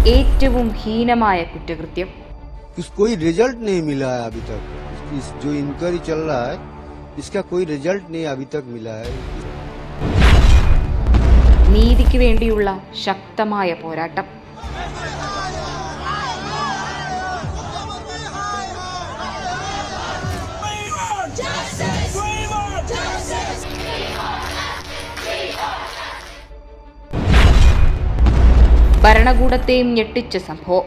ഏറ്റവും ഹീനമായ കുറ്റകൃത്യം कुछ कोई रिजल्ट नहीं मिला है अभी तक इसकी जो इंक्वायरी चल रहा है इसका कोई रिजल्ट नहीं अभी तक मिला है നീതിക്ക് വേണ്ടിയുള്ള ശക്തമായ പോരാട്ടം ഭരണകൂടത്തെയും ഞെട്ടിച്ച സംഭവം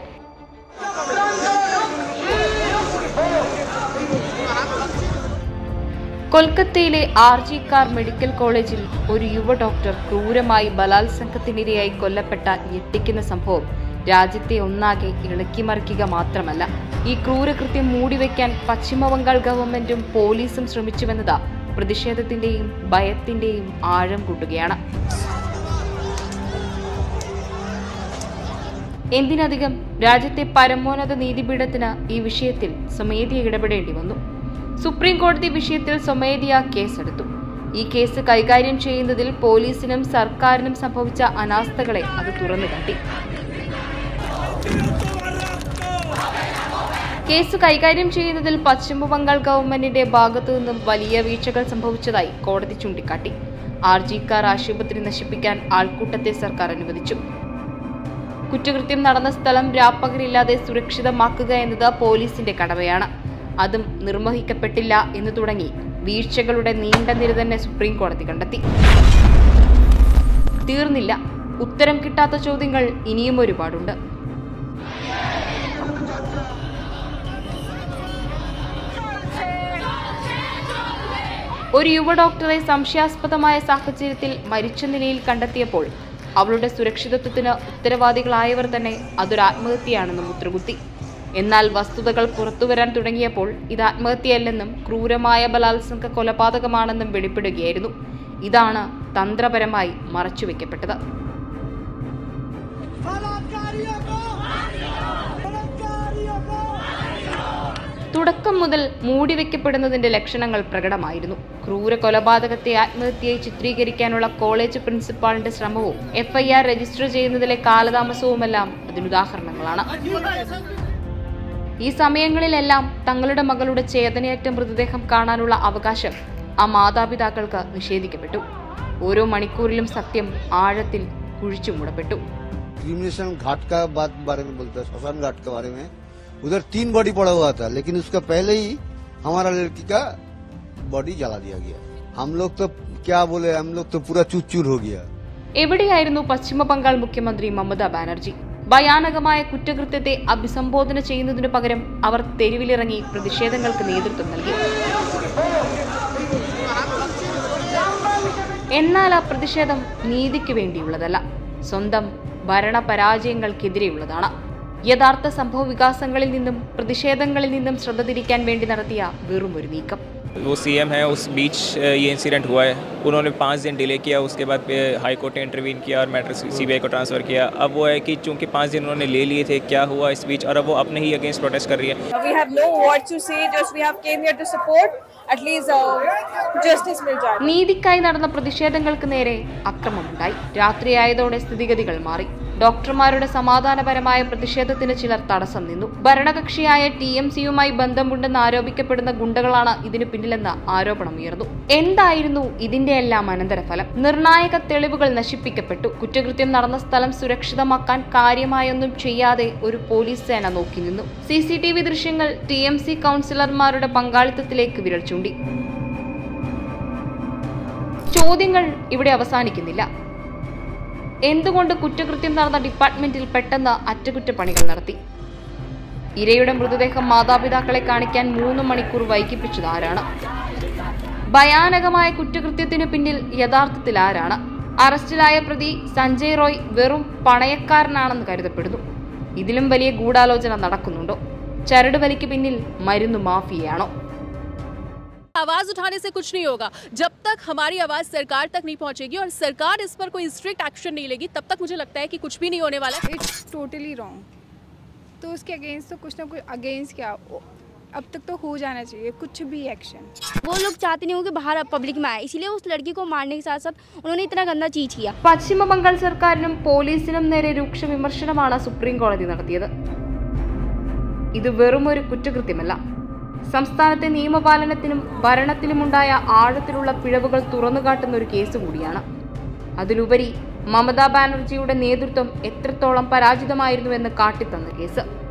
കൊൽക്കത്തയിലെ ആർ ജി കാർ മെഡിക്കൽ കോളേജിൽ ഒരു യുവ ഡോക്ടർ ക്രൂരമായി ബലാത്സംഗത്തിനിരയായി കൊല്ലപ്പെട്ട ഞെട്ടിക്കുന്ന സംഭവം രാജ്യത്തെ ഒന്നാകെ ഇളക്കിമറിക്കുക മാത്രമല്ല ഈ ക്രൂരകൃത്യം മൂടിവെക്കാൻ പശ്ചിമബംഗാൾ ഗവൺമെന്റും പോലീസും ശ്രമിച്ചുവെന്നത് പ്രതിഷേധത്തിന്റെയും ഭയത്തിന്റെയും ആഴം കൂട്ടുകയാണ് എന്തിനധികം രാജ്യത്തെ പരമോന്നത നീതിപീഠത്തിന് ഈ വിഷയത്തിൽ സ്വമേധയ ഇടപെടേണ്ടി വന്നു സുപ്രീം കോടതി വിഷയത്തിൽ സ്വമേധയാ കേസെടുത്തു ഈ കേസ് കൈകാര്യം ചെയ്യുന്നതിൽ പോലീസിനും സർക്കാരിനും സംഭവിച്ച അനാസ്ഥകളെ അത് തുറന്നു കാട്ടി കേസ് കൈകാര്യം ചെയ്യുന്നതിൽ പശ്ചിമ ബംഗാൾ ഗവൺമെന്റിന്റെ ഭാഗത്തു നിന്നും വലിയ വീഴ്ചകൾ സംഭവിച്ചതായി കോടതി ചൂണ്ടിക്കാട്ടി ആർ ജി കാർ ആശുപത്രി നശിപ്പിക്കാൻ ആൾക്കൂട്ടത്തെ സർക്കാർ അനുവദിച്ചു കുറ്റകൃത്യം നടന്ന സ്ഥലം രാപ്പകലില്ലാതെ സുരക്ഷിതമാക്കുക എന്നത് പോലീസിന്റെ കടമയാണ് അതും നിർവഹിക്കപ്പെട്ടില്ല എന്ന് തുടങ്ങി വീഴ്ചകളുടെ നീണ്ട നിര തന്നെ സുപ്രീം കോടതി കണ്ടെത്തി തീർന്നില്ല ഉത്തരം കിട്ടാത്ത ചോദ്യങ്ങൾ ഇനിയും ഒരുപാടുണ്ട് ഒരു യുവ ഡോക്ടറെ സംശയാസ്പദമായ സാഹചര്യത്തിൽ മരിച്ച നിലയിൽ കണ്ടെത്തിയപ്പോൾ അവളുടെ സുരക്ഷിതത്വത്തിന് ഉത്തരവാദികളായവർ തന്നെ അതൊരു ആത്മഹത്യയാണെന്നും മുദ്രകുത്തി എന്നാൽ വസ്തുതകൾ പുറത്തുവരാൻ തുടങ്ങിയപ്പോൾ ഇത് ആത്മഹത്യയല്ലെന്നും ക്രൂരമായ ബലാത്സംഗ കൊലപാതകമാണെന്നും വെളിപ്പെടുകയായിരുന്നു ഇതാണ് തന്ത്രപരമായി മറച്ചുവെക്കപ്പെട്ടത് തുടക്കം മുതൽ മൂടിവെക്കപ്പെടുന്നതിന്റെ ലക്ഷണങ്ങൾ പ്രകടമായിരുന്നു ക്രൂര കൊലപാതകത്തെ ആത്മഹത്യയായി ചിത്രീകരിക്കാനുള്ള കോളേജ് പ്രിൻസിപ്പാളിന്റെ ശ്രമവും എഫ്ഐആർ രജിസ്റ്റർ ചെയ്യുന്നതിലെ കാലതാമസവുമെല്ലാം അതിനുദാഹരണങ്ങളാണ് ഈ സമയങ്ങളിലെല്ലാം തങ്ങളുടെ മകളുടെ ചേതനയറ്റ മൃതദേഹം കാണാനുള്ള അവകാശം ആ മാതാപിതാക്കൾക്ക് നിഷേധിക്കപ്പെട്ടു ഓരോ മണിക്കൂറിലും സത്യം ആഴത്തിൽ കുഴിച്ചു മൂടപ്പെട്ടു क्रिमिनेशन घाट का बात बारे में बोलता है श्मशान घाट के बारे में उधर तीन बॉडी पड़ा हुआ था लेकिन उसका पहले ही हमारा लड़की का बॉडी जला दिया गया हम लोग तो क्या बोले हम लोग तो पूरा चूर चूर हो गया എവിടെയായിരുന്നു പശ്ചിമ ബംഗാൾ മുഖ്യമന്ത്രി മമതാ ബാനർജി ഭയാനകമായ കുറ്റകൃത്യത്തെ അഭിസംബോധന ചെയ്യുന്നതിനു പകരം അവർ തെരുവിലിറങ്ങി പ്രതിഷേധങ്ങൾക്ക് നേതൃത്വം നൽകി എന്നാൽ ആ പ്രതിഷേധം നീതിക്ക് വേണ്ടിയുള്ളതല്ല സ്വന്തം ഭരണപരാജയങ്ങൾക്കെതിരെയുള്ളതാണ് യഥാർത്ഥ സംഭവ വികാസങ്ങളിൽ നിന്നും പ്രതിഷേധങ്ങളിൽ നിന്നും ശ്രദ്ധ തിരിക്കാൻ വേണ്ടി നടത്തിയ വെറും ഒരു നീക്കം वो सीएम है उस बीच अ, ये इंसिडेंट हुआ है उन्होंने पाँच दिन डिले किया उसके बाद फिर हाई कोर्ट ने इंटरवीन किया और मैटर सीबीआई को ट्रांसफ़र किया अब वो है कि चूंकि पाँच दिन उन्होंने ले लिए थे क्या हुआ इस बीच और अब वो अपने ही अगेंस्ट प्रोटेस्ट कर रही है We have no words to say, just we have came here to support. At least uh, justice will judge. നീതിക്കായി നടന്ന പ്രതിഷേധങ്ങൾക്ക് നേരെ അക്രമമുണ്ടായി രാത്രിയായതോടെ സ്ഥിതിഗതികൾ മാറി ഡോക്ടർമാരുടെ സമാധാനപരമായ പ്രതിഷേധത്തിന് ചിലർ തടസ്സം നിന്നു ഭരണകക്ഷിയായ ടി എം സിയുമായി ബന്ധമുണ്ടെന്ന് ആരോപിക്കപ്പെടുന്ന ഗുണ്ടകളാണ് ഇതിനു പിന്നിലെന്ന ആരോപണമുയർന്നു എന്തായിരുന്നു ഇതിന്റെ എല്ലാം അനന്തരഫലം നിർണായക തെളിവുകൾ നശിപ്പിക്കപ്പെട്ടു കുറ്റകൃത്യം നടന്ന സ്ഥലം സുരക്ഷിതമാക്കാൻ കാര്യമായൊന്നും ചെയ്യാതെ ഒരു പോലീസ് സേന നോക്കി നിന്നു സി സി ടി വി ദൃശ്യങ്ങൾ ടി എം സി കൗൺസിലർമാരുടെ പങ്കാളിത്തത്തിലേക്ക് വിരൽ ചൂണ്ടി ചോദ്യങ്ങൾ ഇവിടെ അവസാനിക്കുന്നില്ല എന്തുകൊണ്ട് കുറ്റകൃത്യം നടന്ന ഡിപ്പാർട്ട്മെന്റിൽ പെട്ടെന്ന് അറ്റകുറ്റപ്പണികൾ നടത്തി ഇരയുടെ മൃതദേഹം മാതാപിതാക്കളെ കാണിക്കാൻ മൂന്ന് മണിക്കൂർ വൈകിപ്പിച്ചത് ആരാണ് ഭയാനകമായ കുറ്റകൃത്യത്തിനു പിന്നിൽ യഥാർത്ഥത്തിൽ ആരാണ് അറസ്റ്റിലായ പ്രതി സഞ്ജയ് റോയ് വെറും പണയക്കാരനാണെന്ന് കരുതപ്പെടുന്നു ഇതിലും വലിയ ഗൂഢാലോചന നടക്കുന്നുണ്ടോ ചരട് വലിക്ക് പിന്നിൽ മരുന്നു മാഫിയയാണോ आवाज उठाने से कुछ नहीं होगा जब तक हमारी आवाज सरकार तक नहीं पहुंचेगी और सरकार इस पर कोई स्ट्रिक्ट एक्शन नहीं लेगी तब तक मुझे लगता है कि कुछ भी नहीं होने वाला है इट्स टोटली रॉन्ग तो उसके अगेंस्ट तो कुछ ना कुछ अगेंस्ट क्या अब तक तो हो जाना चाहिए कुछ भी एक्शन वो लोग चाहते नहीं हो कि बाहर पब्लिक में आए इसीलिए उस लड़की को मारने के साथ साथ उन्होंने इतना गंदा चीज किया പശ്ചിമ ബംഗാൾ സർക്കാരിനും പോലീസിനും നേരെ രൂക്ഷ വിമർശനമാണ് സുപ്രീം കോടതി നടത്തിയത് ഇത് വെറുമൊരു കുറ്റകൃത്യമല്ല സംസ്ഥാനത്തെ നിയമപാലനത്തിനും ഭരണത്തിലുമുണ്ടായ ആഴത്തിലുള്ള പിഴവുകൾ തുറന്നുകാട്ടുന്ന ഒരു കേസ് കൂടിയാണ് അതിലുപരി മമതാ ബാനർജിയുടെ നേതൃത്വം എത്രത്തോളം പരാജിതമായിരുന്നുവെന്ന് കാട്ടിത്തന്ന കേസ്